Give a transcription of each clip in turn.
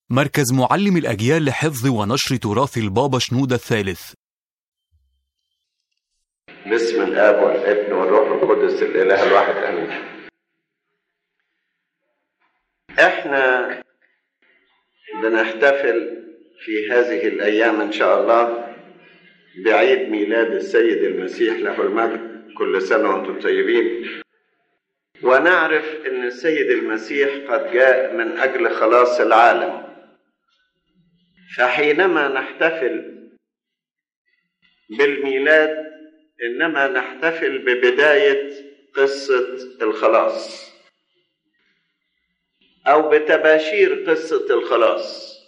مركز معلم الأجيال لحفظ ونشر تراث البابا شنودة الثالث باسم الاب والابن والروح القدس الاله الواحد امين احنا بنحتفل في هذه الايام ان شاء الله بعيد ميلاد السيد المسيح له المجد كل سنه وانتم طيبين ونعرف ان السيد المسيح قد جاء من اجل خلاص العالم فحينما نحتفل بالميلاد انما نحتفل ببدايه قصه الخلاص او بتباشير قصه الخلاص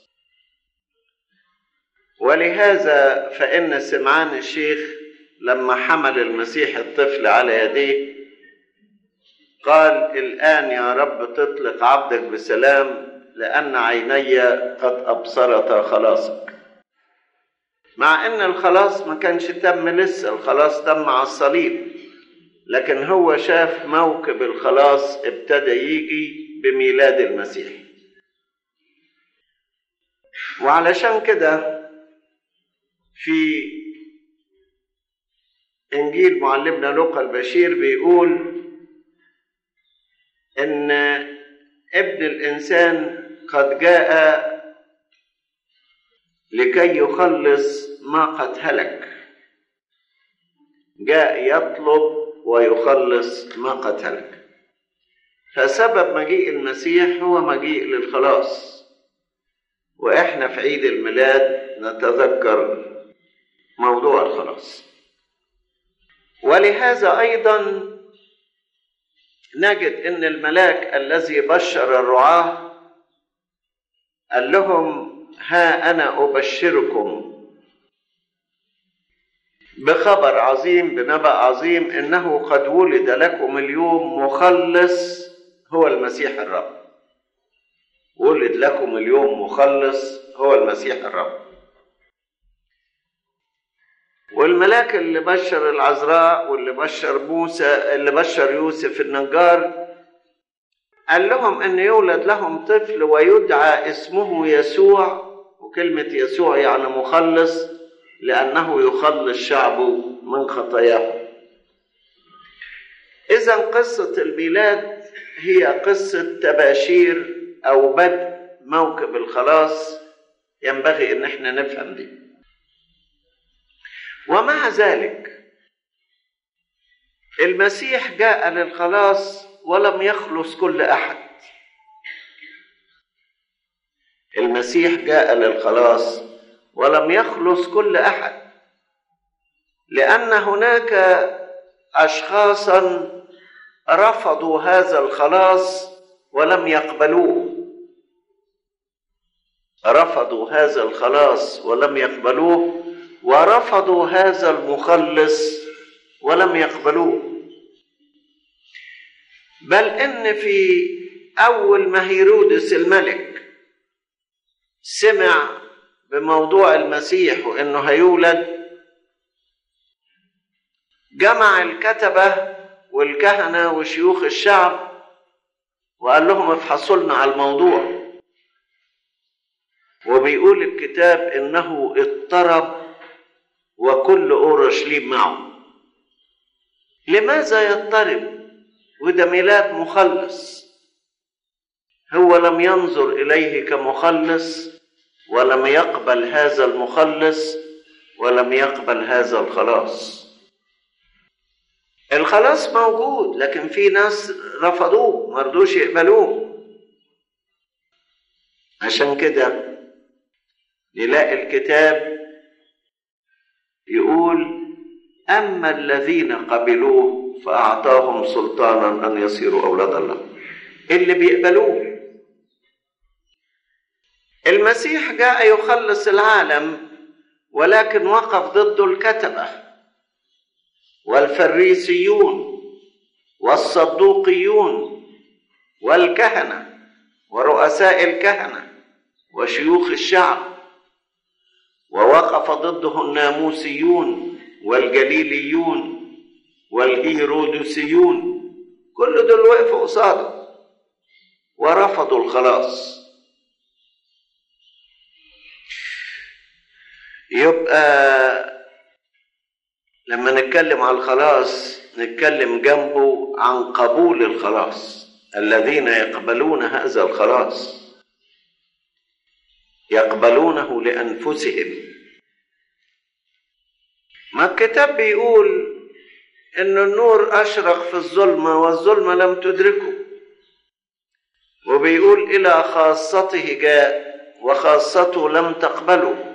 ولهذا فان سمعان الشيخ لما حمل المسيح الطفل على يديه قال الان يا رب تطلق عبدك بسلام لان عيني قد ابصرتا خلاصك مع ان الخلاص ما كانش تم لسه الخلاص تم على الصليب لكن هو شاف موكب الخلاص ابتدى يجي بميلاد المسيح وعلشان كده في انجيل معلمنا لوقا البشير بيقول ان ابن الانسان قد جاء لكي يخلص ما قد هلك جاء يطلب ويخلص ما قد هلك فسبب مجيء المسيح هو مجيء للخلاص واحنا في عيد الميلاد نتذكر موضوع الخلاص ولهذا ايضا نجد ان الملاك الذي بشر الرعاه قال لهم ها انا ابشركم بخبر عظيم بنبأ عظيم انه قد ولد لكم اليوم مخلص هو المسيح الرب ولد لكم اليوم مخلص هو المسيح الرب والملاك اللي بشر العذراء واللي بشر موسى اللي بشر يوسف النجار قال لهم ان يولد لهم طفل ويدعى اسمه يسوع وكلمة يسوع يعني مخلص لأنه يخلص شعبه من خطاياه إذا قصة الميلاد هي قصة تباشير أو بدء موكب الخلاص ينبغي إن احنا نفهم دي ومع ذلك المسيح جاء للخلاص ولم يخلص كل أحد المسيح جاء للخلاص ولم يخلص كل احد لان هناك اشخاصا رفضوا هذا الخلاص ولم يقبلوه رفضوا هذا الخلاص ولم يقبلوه ورفضوا هذا المخلص ولم يقبلوه بل ان في اول ما هيرودس الملك سمع بموضوع المسيح وانه هيولد جمع الكتبه والكهنه وشيوخ الشعب وقال لهم افحصوا لنا على الموضوع وبيقول الكتاب انه اضطرب وكل اورشليم معه لماذا يضطرب وده ميلاد مخلص هو لم ينظر اليه كمخلص ولم يقبل هذا المخلص ولم يقبل هذا الخلاص الخلاص موجود لكن في ناس رفضوه ما رضوش يقبلوه عشان كده نلاقي الكتاب يقول اما الذين قبلوه فاعطاهم سلطانا ان يصيروا اولاد الله اللي بيقبلوه المسيح جاء يخلص العالم ولكن وقف ضده الكتبه والفريسيون والصدوقيون والكهنه ورؤساء الكهنه وشيوخ الشعب ووقف ضده الناموسيون والجليليون والهيرودسيون كل دول وقفوا قصاده ورفضوا الخلاص يبقى لما نتكلم عن الخلاص نتكلم جنبه عن قبول الخلاص الذين يقبلون هذا الخلاص يقبلونه لانفسهم ما الكتاب بيقول ان النور اشرق في الظلمه والظلمه لم تدركه وبيقول الى خاصته جاء وخاصته لم تقبله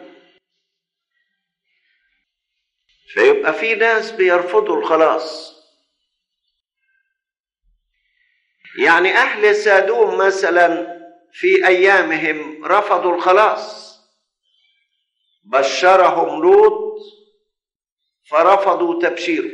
فيبقى في ناس بيرفضوا الخلاص يعني اهل سادوم مثلا في ايامهم رفضوا الخلاص بشرهم لوط فرفضوا تبشيره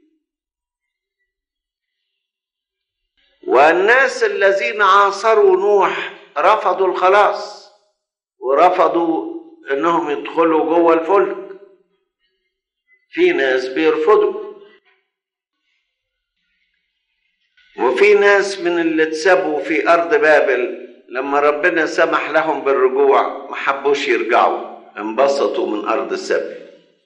والناس الذين عاصروا نوح رفضوا الخلاص ورفضوا انهم يدخلوا جوه الفلك في ناس بيرفضوا وفي ناس من اللي اتسابوا في ارض بابل لما ربنا سمح لهم بالرجوع ما حبوش يرجعوا انبسطوا من ارض السبي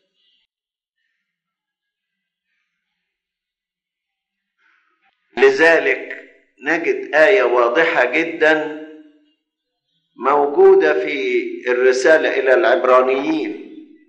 لذلك نجد آية واضحة جدا موجودة في الرسالة إلى العبرانيين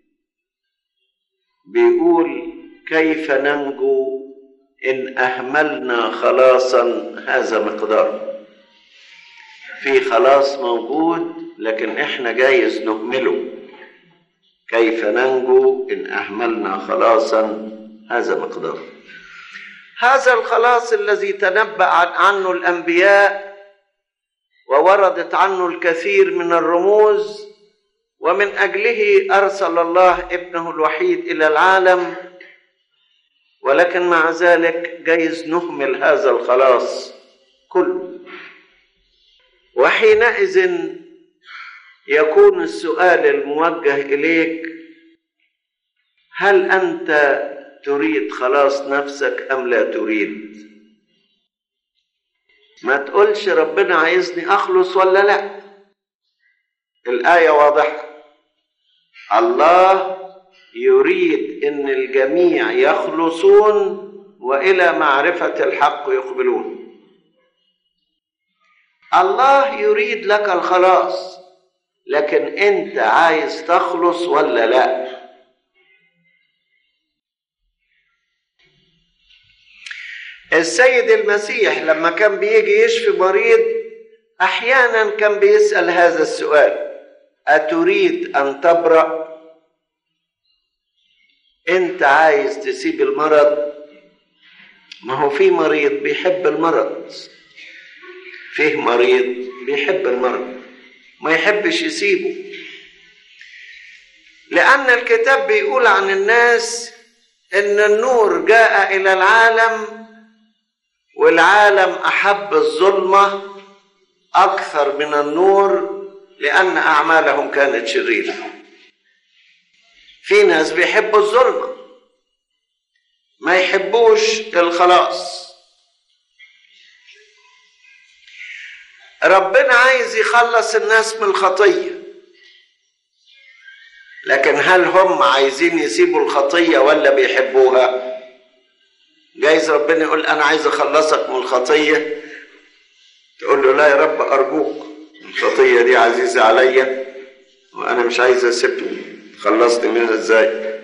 بيقول كيف ننجو إن أهملنا خلاصا هذا مقدار في خلاص موجود لكن إحنا جايز نهمله كيف ننجو إن أهملنا خلاصا هذا مقدار هذا الخلاص الذي تنبأ عنه الأنبياء ووردت عنه الكثير من الرموز ومن أجله أرسل الله ابنه الوحيد إلى العالم ولكن مع ذلك جايز نهمل هذا الخلاص كله وحينئذ يكون السؤال الموجه إليك هل أنت تريد خلاص نفسك أم لا تريد ما تقولش ربنا عايزني أخلص ولا لا الآية واضحة الله يريد ان الجميع يخلصون والى معرفه الحق يقبلون الله يريد لك الخلاص لكن انت عايز تخلص ولا لا السيد المسيح لما كان بيجي يشفي مريض احيانا كان بيسال هذا السؤال اتريد ان تبرأ انت عايز تسيب المرض ما هو في مريض بيحب المرض فيه مريض بيحب المرض ما يحبش يسيبه لأن الكتاب بيقول عن الناس إن النور جاء إلى العالم والعالم أحب الظلمة أكثر من النور لأن أعمالهم كانت شريرة في ناس بيحبوا الظلمة ما يحبوش الخلاص ربنا عايز يخلص الناس من الخطية لكن هل هم عايزين يسيبوا الخطية ولا بيحبوها جايز ربنا يقول أنا عايز أخلصك من الخطية تقول له لا يا رب أرجوك الخطية دي عزيزة عليا وأنا مش عايز أسيبها خلصني منها ازاي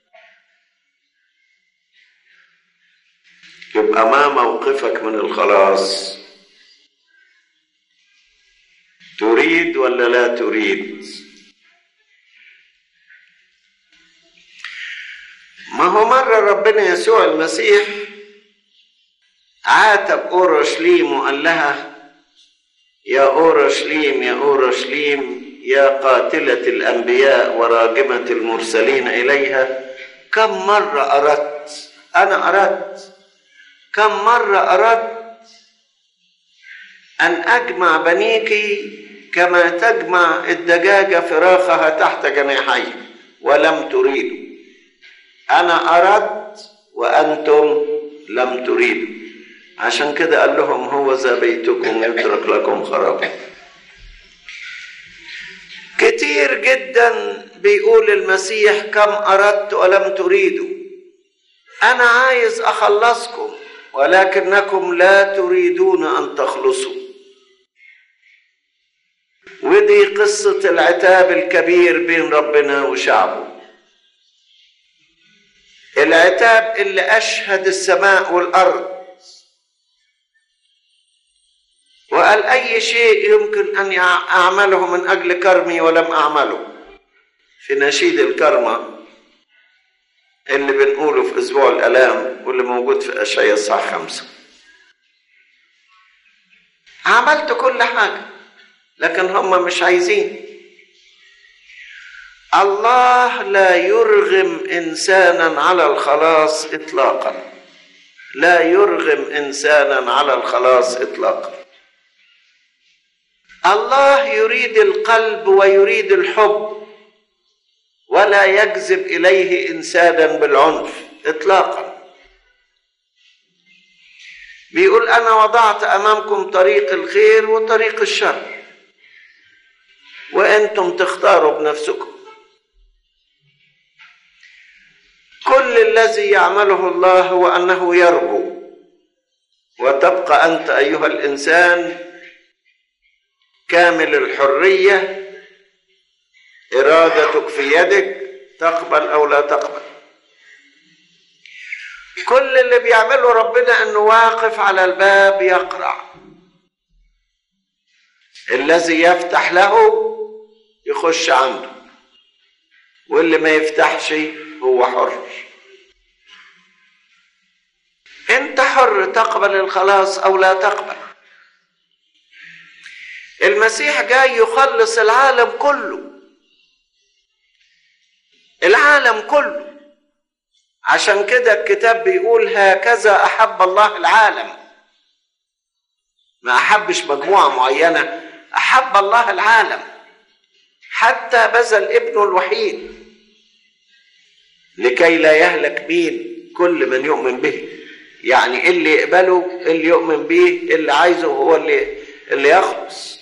يبقى ما موقفك من الخلاص تريد ولا لا تريد ما هو مرة ربنا يسوع المسيح عاتب أورشليم وقال لها يا أورشليم يا أورشليم يا قاتلة الأنبياء وراجمة المرسلين إليها كم مرة أردت أنا أردت كم مرة أردت أن أجمع بنيك كما تجمع الدجاجة فراخها تحت جناحيه ولم تريدوا أنا أردت وأنتم لم تريدوا عشان كده قال لهم هو ذا بيتكم يترك لكم خرابا كتير جدا بيقول المسيح كم اردت ولم تريدوا انا عايز اخلصكم ولكنكم لا تريدون ان تخلصوا ودي قصه العتاب الكبير بين ربنا وشعبه العتاب اللي اشهد السماء والارض وقال اي شيء يمكن ان اعمله من اجل كرمي ولم اعمله في نشيد الكرمة اللي بنقوله في اسبوع الالام واللي موجود في اشعياء الصح خمسة عملت كل حاجة لكن هم مش عايزين الله لا يرغم انسانا على الخلاص اطلاقا لا يرغم انسانا على الخلاص اطلاقا الله يريد القلب ويريد الحب ولا يجذب اليه انسانا بالعنف اطلاقا بيقول انا وضعت امامكم طريق الخير وطريق الشر وانتم تختاروا بنفسكم كل الذي يعمله الله هو انه يرجو وتبقى انت ايها الانسان كامل الحريه ارادتك في يدك تقبل او لا تقبل كل اللي بيعمله ربنا انه واقف على الباب يقرع الذي يفتح له يخش عنده واللي ما يفتحش هو حر انت حر تقبل الخلاص او لا تقبل المسيح جاي يخلص العالم كله العالم كله عشان كده الكتاب بيقول هكذا احب الله العالم ما احبش مجموعه معينه احب الله العالم حتى بذل ابنه الوحيد لكي لا يهلك مين كل من يؤمن به يعني اللي يقبله اللي يؤمن به اللي عايزه هو اللي اللي يخلص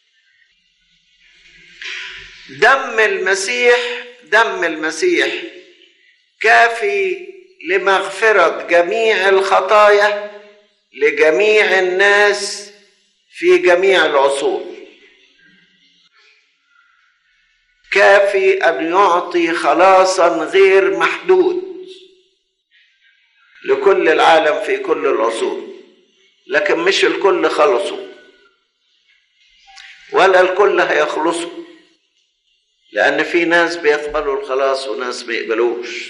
دم المسيح دم المسيح كافي لمغفرة جميع الخطايا لجميع الناس في جميع العصور كافي ان يعطي خلاصا غير محدود لكل العالم في كل العصور لكن مش الكل خلصوا ولا الكل هيخلصوا لان في ناس بيقبلوا الخلاص وناس ما يقبلوش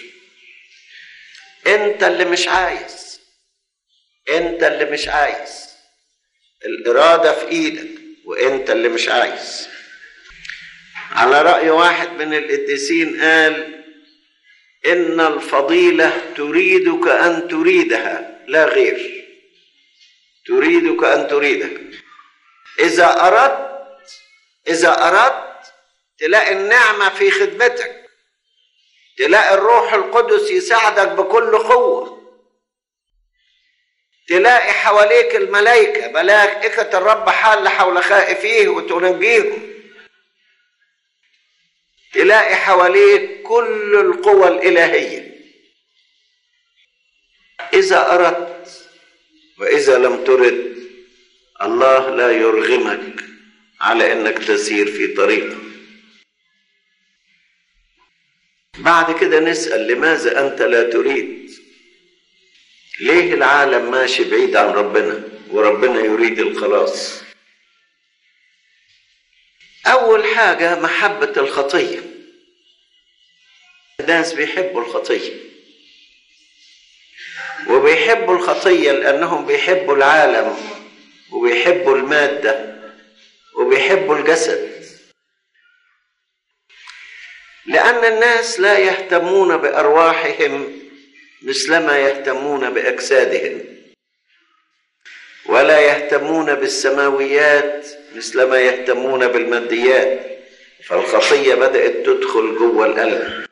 انت اللي مش عايز انت اللي مش عايز الاراده في ايدك وانت اللي مش عايز على راي واحد من القديسين قال ان الفضيله تريدك ان تريدها لا غير تريدك ان تريدك اذا اردت اذا اردت تلاقي النعمه في خدمتك تلاقي الروح القدس يساعدك بكل قوه تلاقي حواليك الملائكه ملائكه الرب حال حول خائفيه وتنجيهم تلاقي حواليك كل القوى الإلهية إذا أردت وإذا لم ترد الله لا يرغمك على إنك تسير في طريقه بعد كده نسأل لماذا أنت لا تريد ليه العالم ماشي بعيد عن ربنا وربنا يريد الخلاص أول حاجة محبة الخطية الناس بيحبوا الخطية وبيحبوا الخطية لأنهم بيحبوا العالم وبيحبوا المادة وبيحبوا الجسد لأن الناس لا يهتمون بأرواحهم مثلما يهتمون بأجسادهم ولا يهتمون بالسماويات مثلما يهتمون بالماديات فالخطية بدأت تدخل جوه القلب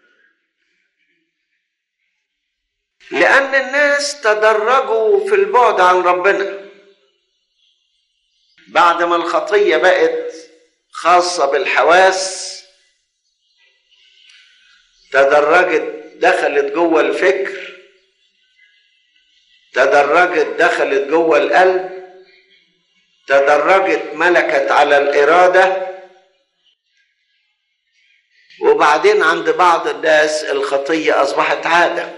لأن الناس تدرجوا في البعد عن ربنا بعد ما الخطية بقت خاصة بالحواس تدرجت دخلت جوه الفكر تدرجت دخلت جوه القلب تدرجت ملكت على الاراده وبعدين عند بعض الناس الخطيه اصبحت عاده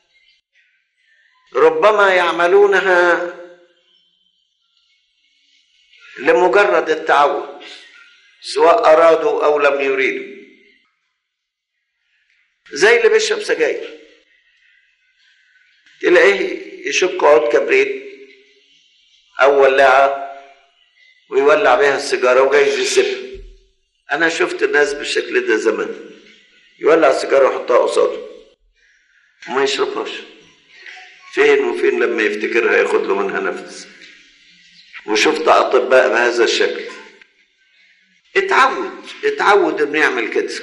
ربما يعملونها لمجرد التعود سواء ارادوا او لم يريدوا زي اللي بيشرب سجاير تلاقيه يشك عود كبريت او ولاعه ويولع بيها السيجاره وجايز يسيبها انا شفت الناس بالشكل ده زمان يولع السيجاره ويحطها قصاده وما يشربهاش فين وفين لما يفتكرها ياخد له منها نفس وشفت اطباء بهذا الشكل اتعود اتعود انه يعمل كده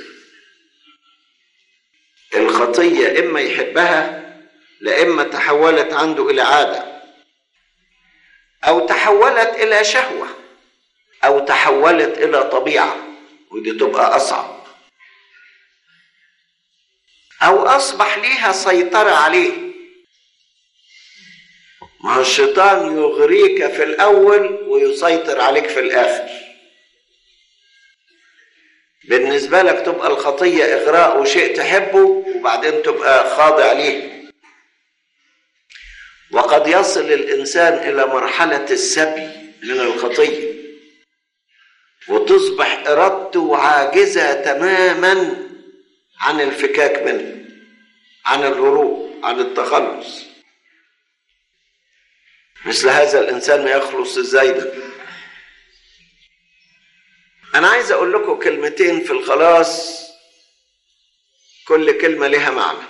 الخطيه اما يحبها لاما تحولت عنده الى عاده او تحولت الى شهوه او تحولت الى طبيعه ودي تبقى اصعب او اصبح ليها سيطره عليه ما هو الشيطان يغريك في الاول ويسيطر عليك في الاخر بالنسبه لك تبقى الخطيه اغراء وشيء تحبه وبعدين تبقى خاضع ليه وقد يصل الانسان الى مرحله السبي من الخطيه وتصبح ارادته عاجزه تماما عن الفكاك منه عن الهروب عن التخلص مثل هذا الانسان ما يخلص ازاي ده انا عايز اقول لكم كلمتين في الخلاص كل كلمه لها معنى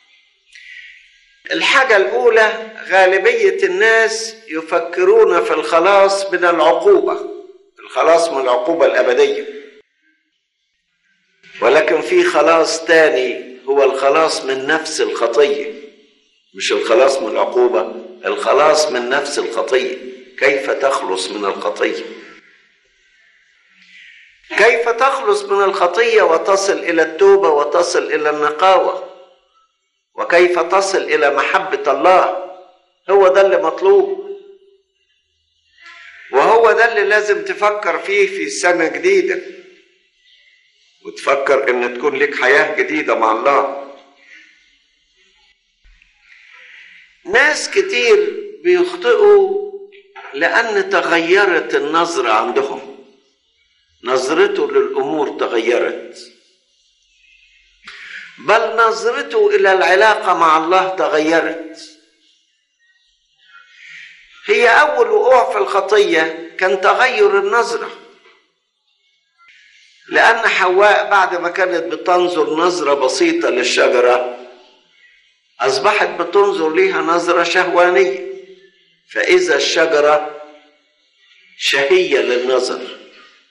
الحاجه الاولى غالبيه الناس يفكرون في الخلاص من العقوبه الخلاص من العقوبه الابديه ولكن في خلاص تاني هو الخلاص من نفس الخطيه مش الخلاص من العقوبه الخلاص من نفس الخطيه كيف تخلص من الخطيه كيف تخلص من الخطيه وتصل الى التوبه وتصل الى النقاوه وكيف تصل الى محبه الله هو ده اللي مطلوب وهو ده اللي لازم تفكر فيه في سنه جديده وتفكر ان تكون لك حياه جديده مع الله ناس كتير بيخطئوا لان تغيرت النظره عندهم نظرته للامور تغيرت بل نظرته الى العلاقه مع الله تغيرت هي اول وقوع في الخطيه كان تغير النظره لان حواء بعد ما كانت بتنظر نظره بسيطه للشجره اصبحت بتنظر ليها نظره شهوانيه فاذا الشجره شهيه للنظر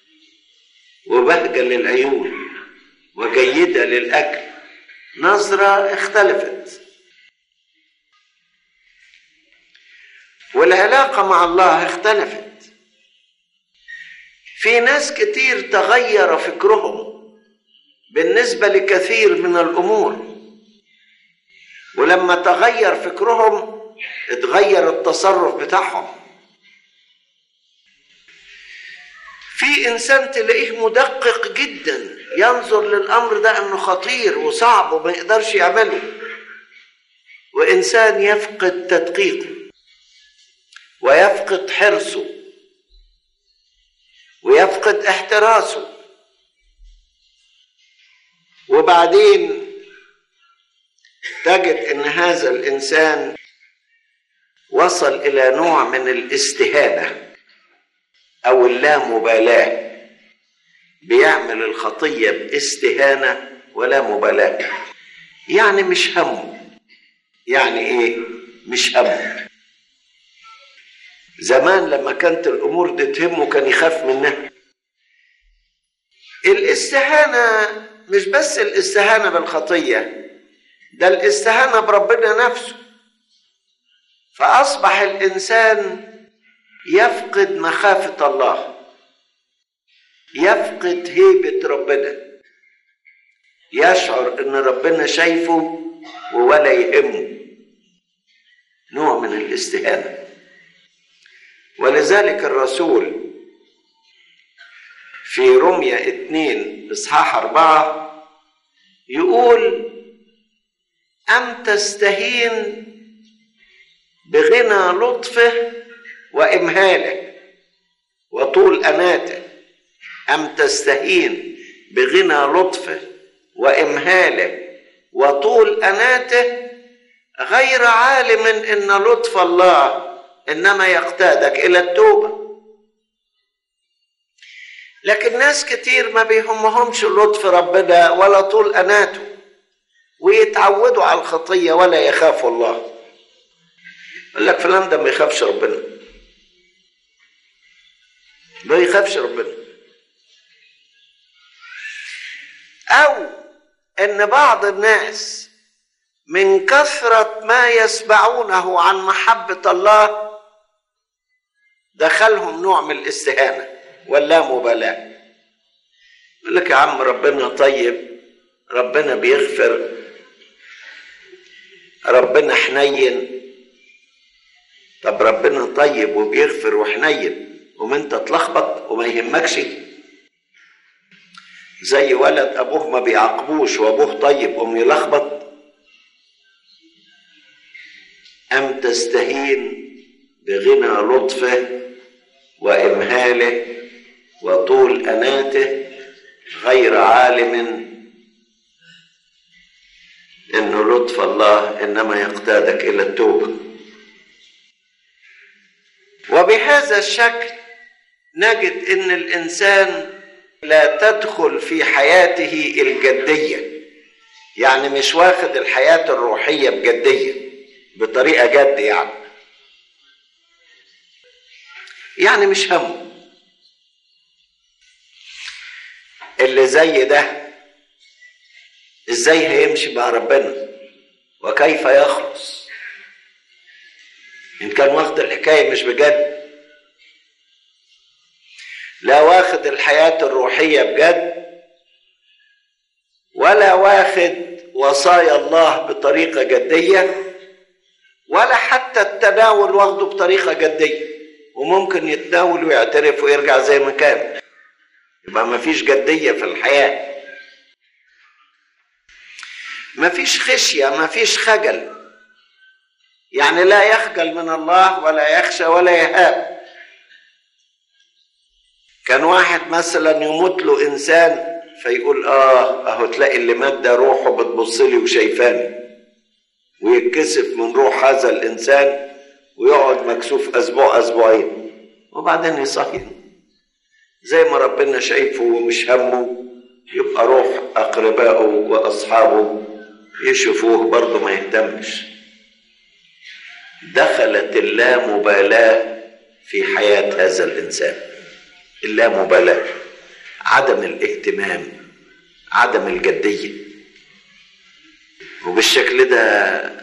وبهجه للعيون وجيده للاكل نظره اختلفت والعلاقه مع الله اختلفت في ناس كتير تغير فكرهم بالنسبه لكثير من الامور ولما تغير فكرهم اتغير التصرف بتاعهم في انسان تلاقيه مدقق جدا ينظر للامر ده انه خطير وصعب وما يقدرش يعمله وانسان يفقد تدقيقه ويفقد حرصه ويفقد احتراسه وبعدين تجد ان هذا الانسان وصل الى نوع من الاستهانه او اللامبالاه بيعمل الخطيه باستهانه ولا مبالاه يعني مش همه يعني ايه مش همه زمان لما كانت الامور دي تهمه كان يخاف منها الاستهانه مش بس الاستهانه بالخطيه ده الاستهانه بربنا نفسه فاصبح الانسان يفقد مخافه الله يفقد هيبه ربنا يشعر ان ربنا شايفه ولا يهمه نوع من الاستهانة ولذلك الرسول في رمية اتنين اصحاح اربعة يقول أم تستهين بغنى لطفه وإمهاله وطول أناته أم تستهين بغنى لطفه وإمهاله وطول أناته غير عالم إن لطف الله إنما يقتادك إلى التوبة لكن ناس كتير ما بيهمهمش لطف ربنا ولا طول أناته ويتعودوا على الخطية ولا يخافوا الله يقول لك فلان ده ما يخافش ربنا ما يخافش ربنا أو إن بعض الناس من كثرة ما يسمعونه عن محبة الله دخلهم نوع من الاستهانة واللامبالاة يقول لك يا عم ربنا طيب ربنا بيغفر ربنا حنين طب ربنا طيب وبيغفر وحنين وما انت تلخبط وما يهمكش زي ولد ابوه ما بيعاقبوش وابوه طيب قوم يلخبط ام تستهين بغنى لطفه وامهاله وطول اناته غير عالم ان لطف الله انما يقتادك الى التوبه وبهذا الشكل نجد ان الانسان لا تدخل في حياته الجديه يعني مش واخد الحياه الروحيه بجديه بطريقه جد يعني يعني مش همه اللي زي ده ازاي هيمشي مع ربنا وكيف يخلص ان كان واخد الحكايه مش بجد لا واخد الحياه الروحيه بجد ولا واخد وصايا الله بطريقه جديه ولا حتى التناول واخده بطريقه جديه وممكن يتناول ويعترف ويرجع زي ما كان يبقى ما فيش جديه في الحياه ما فيش خشيه ما فيش خجل يعني لا يخجل من الله ولا يخشى ولا يهاب كان واحد مثلا يموت له انسان فيقول اه اهو تلاقي اللي مات ده روحه بتبص لي وشايفاني ويتكسف من روح هذا الانسان ويقعد مكسوف اسبوع اسبوعين وبعدين يصحي زي ما ربنا شايفه ومش همه يبقى روح اقربائه واصحابه يشوفوه برضه ما يهتمش دخلت اللامبالاه في حياه هذا الانسان اللامبالاه عدم الاهتمام عدم الجديه وبالشكل ده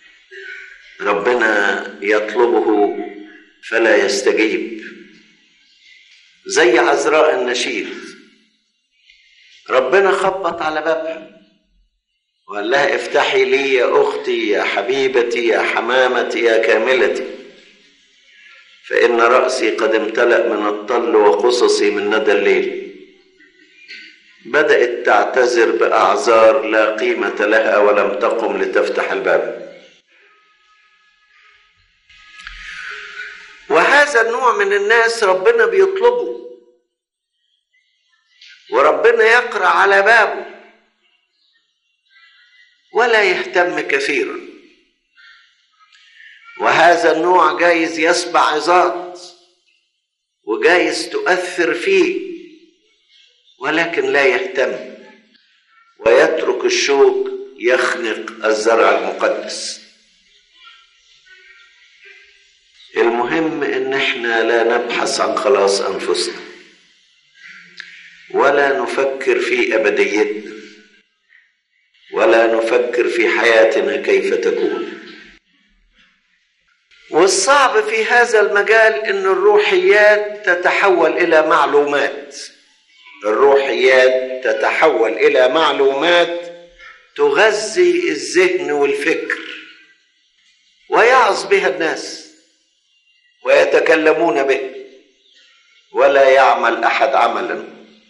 ربنا يطلبه فلا يستجيب زي عذراء النشيد ربنا خبط على بابها وقال لها افتحي لي يا اختي يا حبيبتي يا حمامتي يا كاملتي فان راسي قد امتلا من الطل وقصصي من ندى الليل بدات تعتذر باعذار لا قيمه لها ولم تقم لتفتح الباب وهذا النوع من الناس ربنا بيطلبه وربنا يقرا على بابه ولا يهتم كثيرا وهذا النوع جايز يسمع عظات وجايز تؤثر فيه ولكن لا يهتم ويترك الشوك يخنق الزرع المقدس المهم ان احنا لا نبحث عن خلاص انفسنا ولا نفكر في ابديتنا ولا نفكر في حياتنا كيف تكون والصعب في هذا المجال ان الروحيات تتحول الى معلومات الروحيات تتحول الى معلومات تغذي الذهن والفكر ويعظ بها الناس ويتكلمون به ولا يعمل احد عملا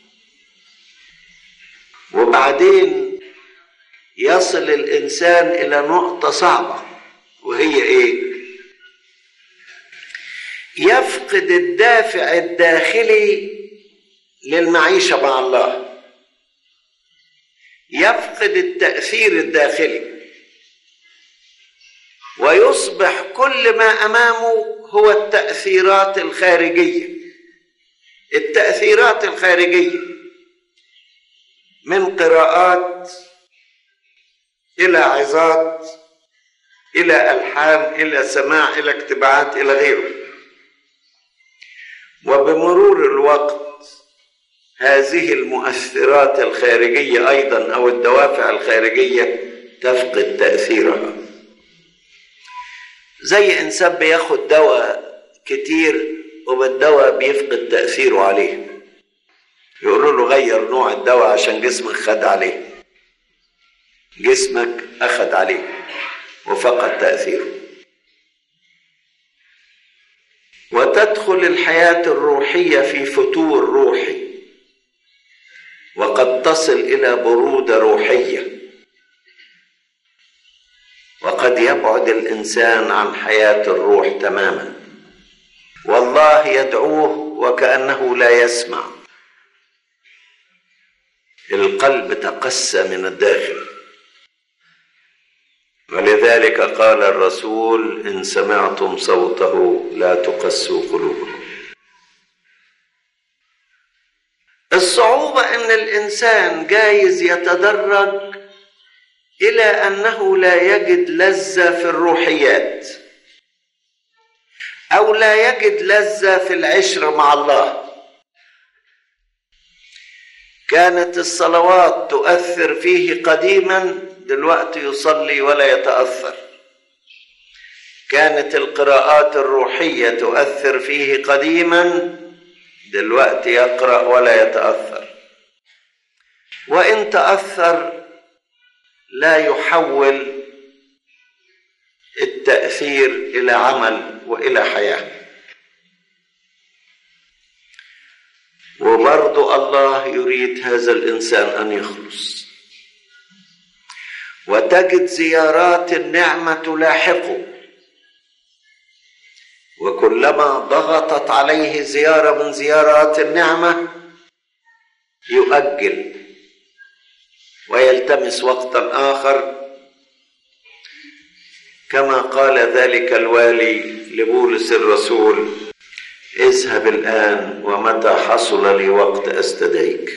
وبعدين يصل الانسان الى نقطه صعبه وهي ايه يفقد الدافع الداخلي للمعيشه مع الله يفقد التاثير الداخلي ويصبح كل ما امامه هو التاثيرات الخارجيه التاثيرات الخارجيه من قراءات الى عظات الى الحان الى سماع الى اجتماعات الى غيره وبمرور الوقت هذه المؤثرات الخارجيه ايضا او الدوافع الخارجيه تفقد تاثيرها زي انسان بياخد دواء كتير وبالدواء بيفقد تاثيره عليه يقولوا له غير نوع الدواء عشان جسمك خد عليه جسمك اخذ عليه وفقد تاثيره وتدخل الحياه الروحيه في فتور روحي وقد تصل الى بروده روحيه وقد يبعد الانسان عن حياه الروح تماما والله يدعوه وكانه لا يسمع القلب تقسى من الداخل ولذلك قال الرسول ان سمعتم صوته لا تقسوا قلوبكم الصعوبه ان الانسان جايز يتدرج الى انه لا يجد لذه في الروحيات او لا يجد لذه في العشره مع الله كانت الصلوات تؤثر فيه قديما دلوقتي يصلي ولا يتاثر كانت القراءات الروحيه تؤثر فيه قديما دلوقتي يقرا ولا يتاثر وان تاثر لا يحول التاثير الى عمل والى حياه وبرضو الله يريد هذا الانسان ان يخلص وتجد زيارات النعمه تلاحقه وكلما ضغطت عليه زياره من زيارات النعمه يؤجل ويلتمس وقتا اخر كما قال ذلك الوالي لبولس الرسول اذهب الان ومتى حصل لي وقت استدعيك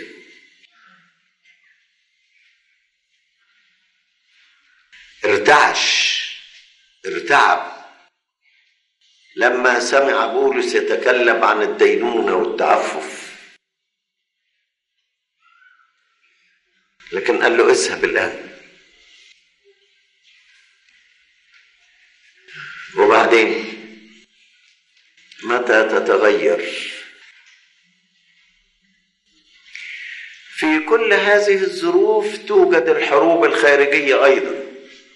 ارتعش ارتعب لما سمع بولس يتكلم عن الدينونه والتعفف لكن قال له اذهب الان وبعدين متى تتغير في كل هذه الظروف توجد الحروب الخارجيه ايضا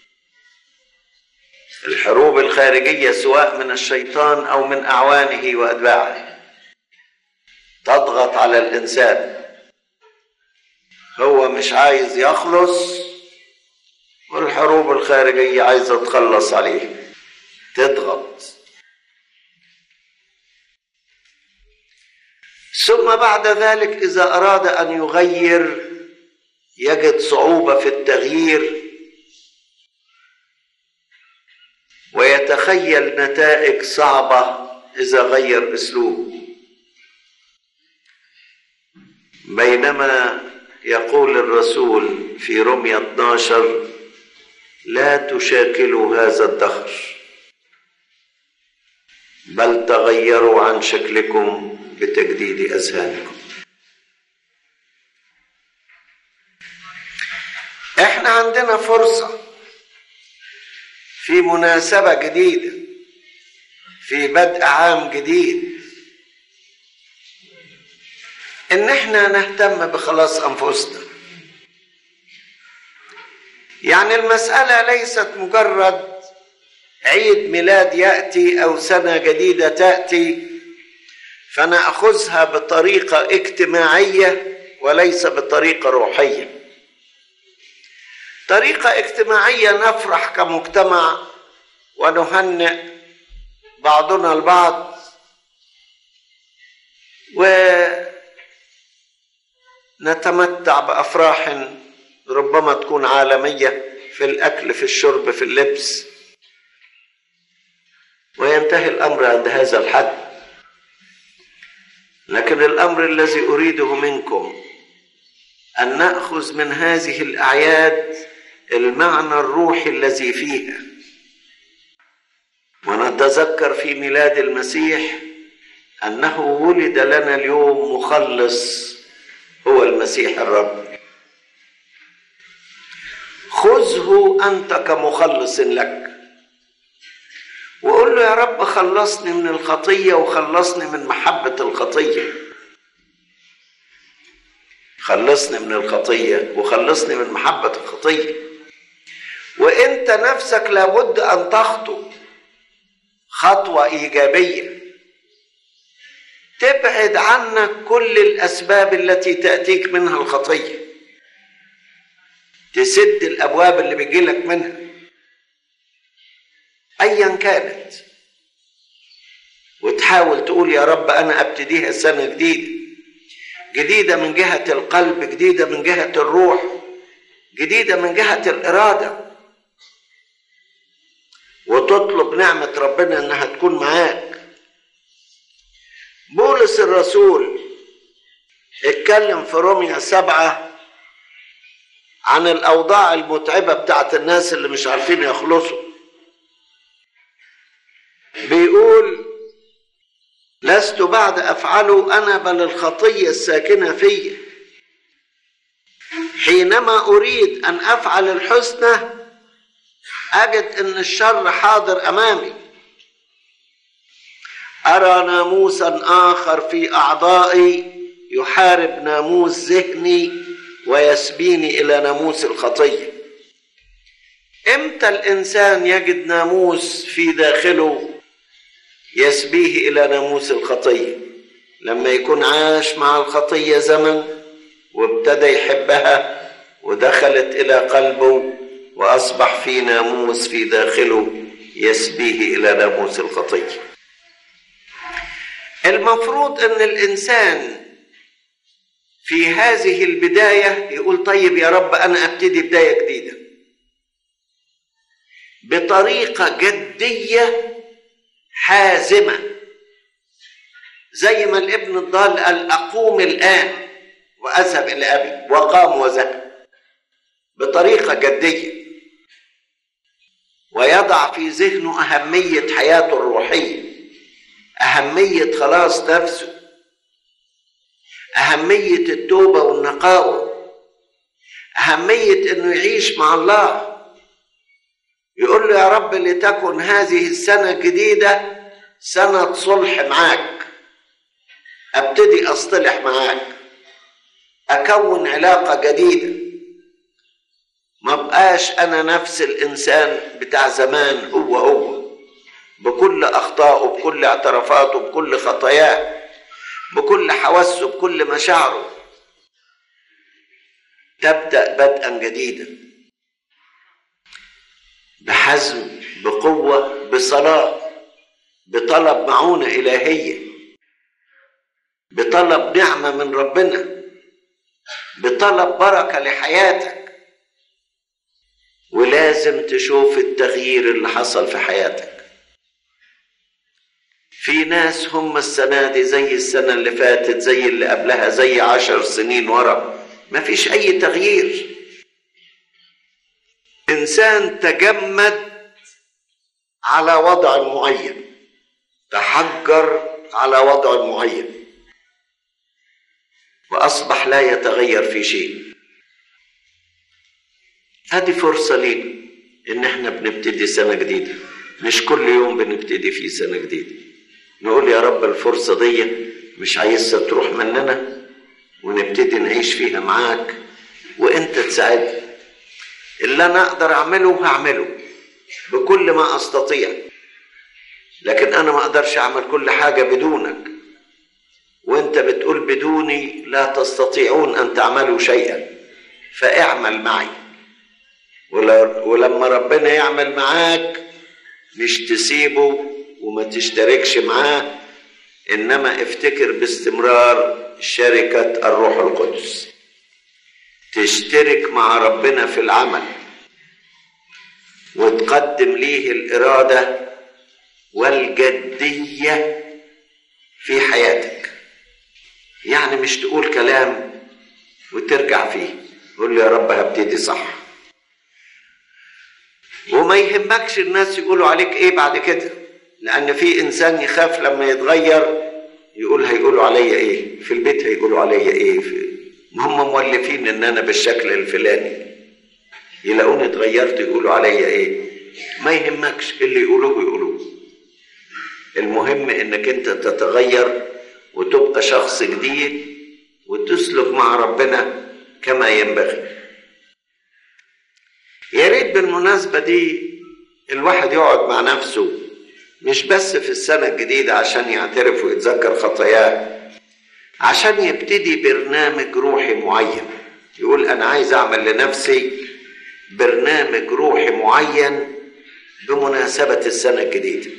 الحروب الخارجيه سواء من الشيطان او من اعوانه واتباعه تضغط على الانسان هو مش عايز يخلص والحروب الخارجيه عايزه تخلص عليه تضغط ثم بعد ذلك اذا اراد ان يغير يجد صعوبه في التغيير ويتخيل نتائج صعبه اذا غير اسلوب بينما يقول الرسول في رمية 12 لا تشاكلوا هذا الدهر بل تغيروا عن شكلكم بتجديد اذهانكم احنا عندنا فرصه في مناسبه جديده في بدء عام جديد ان احنا نهتم بخلاص انفسنا يعني المساله ليست مجرد عيد ميلاد ياتي او سنه جديده تاتي فناخذها بطريقه اجتماعيه وليس بطريقه روحيه طريقه اجتماعيه نفرح كمجتمع ونهنئ بعضنا البعض ونتمتع بافراح ربما تكون عالميه في الاكل في الشرب في اللبس وينتهي الامر عند هذا الحد لكن الامر الذي اريده منكم ان ناخذ من هذه الاعياد المعنى الروحي الذي فيها ونتذكر في ميلاد المسيح انه ولد لنا اليوم مخلص هو المسيح الرب خذه انت كمخلص لك وقول له يا رب خلصني من الخطيه وخلصني من محبه الخطيه خلصني من الخطيه وخلصني من محبه الخطيه وانت نفسك لابد ان تخطو خطوه ايجابيه تبعد عنك كل الاسباب التي تاتيك منها الخطيه تسد الابواب اللي بيجيلك منها ايا كانت وتحاول تقول يا رب انا ابتديها سنه جديده جديده من جهه القلب جديده من جهه الروح جديده من جهه الاراده وتطلب نعمه ربنا انها تكون معاك بولس الرسول اتكلم في روميا سبعة عن الأوضاع المتعبة بتاعت الناس اللي مش عارفين يخلصوا بيقول لست بعد أفعله أنا بل الخطية الساكنة في حينما أريد أن أفعل الحسنى أجد أن الشر حاضر أمامي أرى ناموسا آخر في أعضائي يحارب ناموس ذهني ويسبيني إلى ناموس الخطية إمتى الإنسان يجد ناموس في داخله يسبيه إلى ناموس الخطية لما يكون عاش مع الخطية زمن وابتدى يحبها ودخلت إلى قلبه وأصبح في ناموس في داخله يسبيه إلى ناموس الخطيه المفروض ان الانسان في هذه البدايه يقول طيب يا رب انا ابتدي بدايه جديده بطريقه جديه حازمه زي ما الابن الضال قال اقوم الان واذهب الى ابي وقام وذهب بطريقه جديه ويضع في ذهنه اهميه حياته الروحيه أهمية خلاص نفسه أهمية التوبة والنقاوة أهمية إنه يعيش مع الله يقول له يا رب لتكن هذه السنة الجديدة سنة صلح معاك أبتدي أصطلح معاك أكون علاقة جديدة ما بقاش أنا نفس الإنسان بتاع زمان هو هو بكل اخطائه بكل اعترافاته بكل خطاياه بكل حواسه بكل مشاعره تبدا بدءا جديدا بحزم بقوه بصلاه بطلب معونه الهيه بطلب نعمه من ربنا بطلب بركه لحياتك ولازم تشوف التغيير اللي حصل في حياتك في ناس هم السنة دي زي السنة اللي فاتت زي اللي قبلها زي عشر سنين ورا ما فيش أي تغيير إنسان تجمد على وضع معين تحجر على وضع معين وأصبح لا يتغير في شيء هذه فرصة لينا إن إحنا بنبتدي سنة جديدة مش كل يوم بنبتدي فيه سنة جديدة نقول يا رب الفرصة دي مش عايزها تروح مننا ونبتدي نعيش فيها معاك وانت تساعدني اللي انا اقدر اعمله هعمله بكل ما استطيع لكن انا ما اقدرش اعمل كل حاجه بدونك وانت بتقول بدوني لا تستطيعون ان تعملوا شيئا فاعمل معي ولما ربنا يعمل معاك مش تسيبه وما تشتركش معاه انما افتكر باستمرار شركه الروح القدس تشترك مع ربنا في العمل وتقدم ليه الاراده والجديه في حياتك يعني مش تقول كلام وترجع فيه قول يا رب هبتدي صح وما يهمكش الناس يقولوا عليك ايه بعد كده لان في انسان يخاف لما يتغير يقول هيقولوا عليا ايه في البيت هيقولوا عليا ايه في هم مولفين ان انا بالشكل الفلاني يلاقوني اتغيرت يقولوا عليا ايه ما يهمكش اللي يقولوه يقولوه المهم انك انت تتغير وتبقى شخص جديد وتسلك مع ربنا كما ينبغي يا ريت بالمناسبه دي الواحد يقعد مع نفسه مش بس في السنه الجديده عشان يعترف ويتذكر خطاياه عشان يبتدي برنامج روحي معين يقول انا عايز اعمل لنفسي برنامج روحي معين بمناسبه السنه الجديده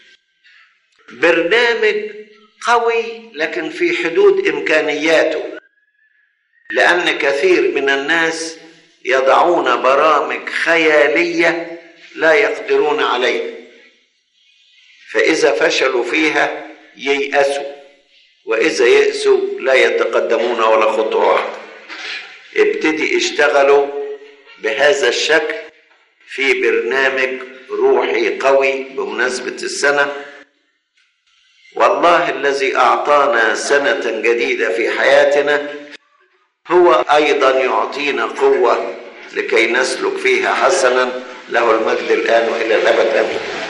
برنامج قوي لكن في حدود امكانياته لان كثير من الناس يضعون برامج خياليه لا يقدرون عليها فاذا فشلوا فيها ييأسوا واذا يأسوا لا يتقدمون ولا خطوه واحده ابتدي اشتغلوا بهذا الشكل في برنامج روحي قوي بمناسبه السنه والله الذي اعطانا سنه جديده في حياتنا هو ايضا يعطينا قوه لكي نسلك فيها حسنا له المجد الان والى الابد امين